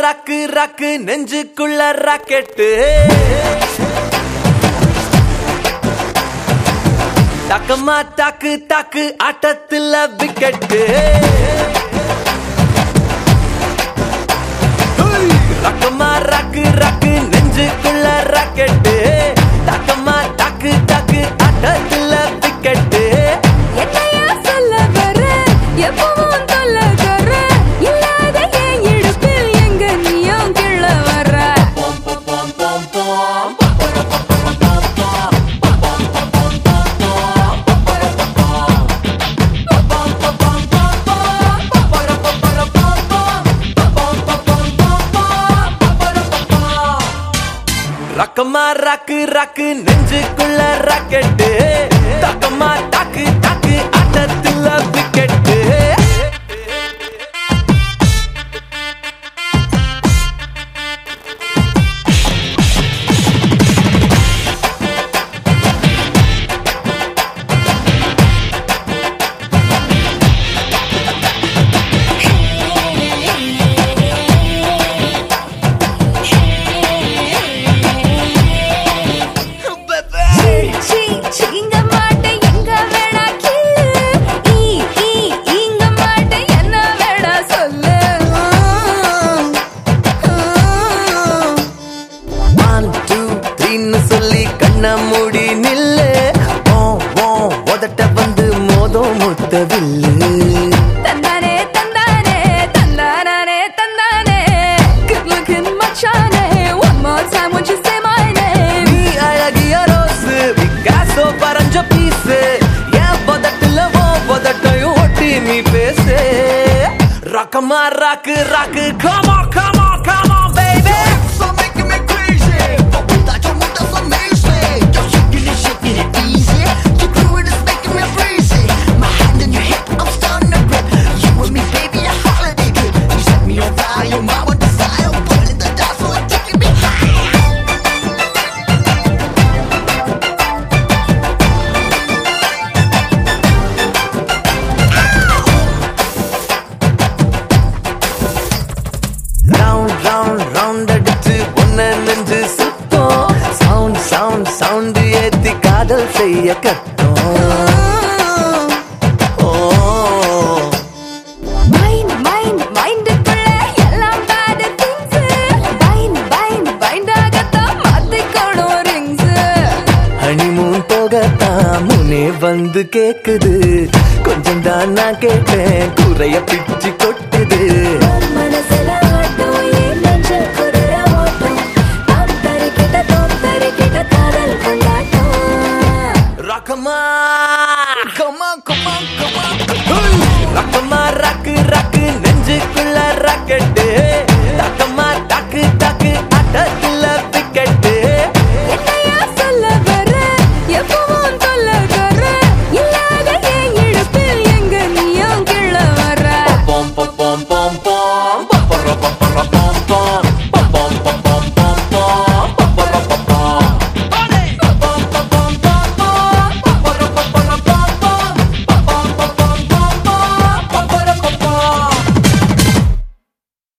ராக்கு rock நெஞ்சுக்குள்ள rocket டக்கமா டாக்கு டாக்கு ஆட்டத்துல விக்கெட்டு ரக்கமா ராக்கு ராக்கு நெஞ்சுக்குள்ள ராக்கெட்டு டக்கமா டாக்கு டாக்கு ஆட்டத்துல விக்கெட்டு என்னையா சொல்ல வர எப்பவும் தொல்ல தர இல்லாத என் இடுப்பில் எங்க நீயும் கிள்ள வர ரக்கமா ராக்கு ராக்கு நெஞ்சுக்குள்ள ராக்கெட்டு டக்கமா டாக்கு டாக்கு ஆட்டத்துல விக்கெட்டு சீ, சீங்க மாட்டேன் எங்க வேணா கிள்ளு ஈ, ஈ, ஈங்க மாட்டேன் என்ன வேணா சொல்லு ஒன் டூ த்ரீன்னு சொல்லி கண்ண மூடி நில்லு ஓ ஓ உதட்ட வந்து மோதம் முத்தவில்லு தந்தானே தந்தானே தந்தானே தந்தானே good looking மச்சானே one more time won't you say my name நீ அழகிய ரோஸு பிகாசோ பறஞ்ச பீஸு என் பதட்டுல ஓ பதட்டையும் ஒட்டி நீ பேசு ரக்கமா ராக்கு ராக்கு கமா கமா கமா baby So making me crazy. That your mood is amazing. You're shaking it, shaking it easy. Your groove is making me crazy. My hand in your hip, I'm starting to grip. You and me, baby, a holiday trip. You set me on fire, you're my one desire. Pulling the dice, so it's taking me high. Round round round அடிச்சு ஒன்ன நெஞ்சு சுத்தம் sound sound sound ஏத்தி காதல் செய்ய கத்தோம் ஓ mind mind மைண்டுக்குள்ள எல்லாம் bad things bind bind பைண்டாகத்தான் மாத்திக்கணும் rings ஹனிமூன் போகத்தான் முனே வந்து கேக்குது கொஞ்சம் தான் நான் கேட்டேன் குறைய பிச்சு கொட்டுது மனசுல ஆட்டம் ஏன் நெஞ்சில் குதிரை ஓட்டம் தோத்தரிக்கிட்ட தோத்தரிக்கிட்ட காதல் கொண்டாட்டம் ரக்கமா